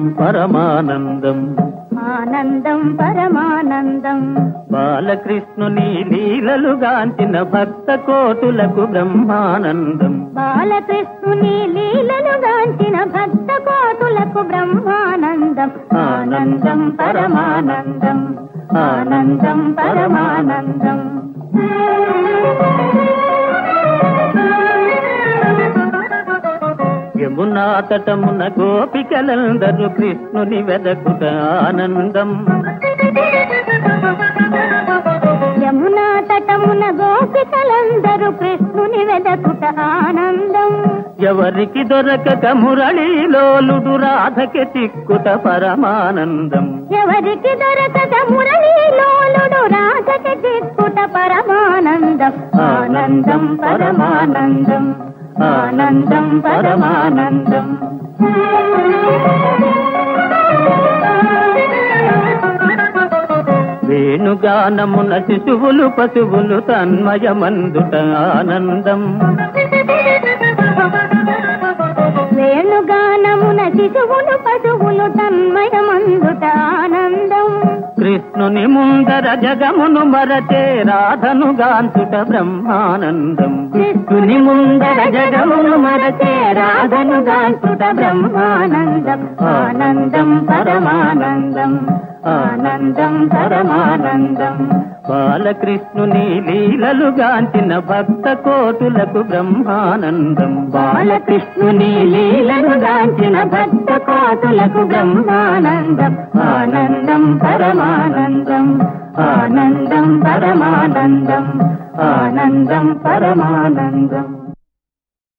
పరమానందం ఆనందం పరమానందం బాలకృష్ణుని లీలలుగాంచిన భక్త కోటులకు బ్రహ్మానందం బాలకృష్ణుని లీలలు గాంచిన భక్త కోటులకు బ్రహ్మానందం ఆనందం పరమానందం ఆనందం పరమానందం యమునా తటమున గోపికలందరూ కృష్ణుని వెదకుట ఆనందం యమునా తటమున గోపికలందరూ కృష్ణుని వెదకుట ఆనందం ఎవరికి దొరకక మురళీలోలుడు రాధకి చిక్కుట పరమానందం ఎవరికి దొరకక మురళీలోలుడు రాజకి చిక్కుట పరమానందం ఆనందం పరమానందం ఆనందం పరమానందం వేణుగానమున శిశువులు పశువులు తన్మయమందుట ఆనందం వేణుగానమున శిశువులు పశువులు తన్మయమందుట ఆనందం కృష్ణుని ముందర జగమును మరచే రాధను గాంచుట బ్రహ్మానందం కృష్ణుని ముందర జగమును మరచే రాధను గాంచుట బ్రహ్మానందం ఆనందం పరమానందం ఆనందం పరమానందం బాలకృష్ణుని లీలలు గాంచిన భక్త కోటులకు బ్రహ్మానందం బాలకృష్ణుని లీలను గాంచిన భక్త కోటులకు బ్రహ్మానందం ఆనందం పరమానందం ఆనందం పరమానందం ఆనందం పరమానందం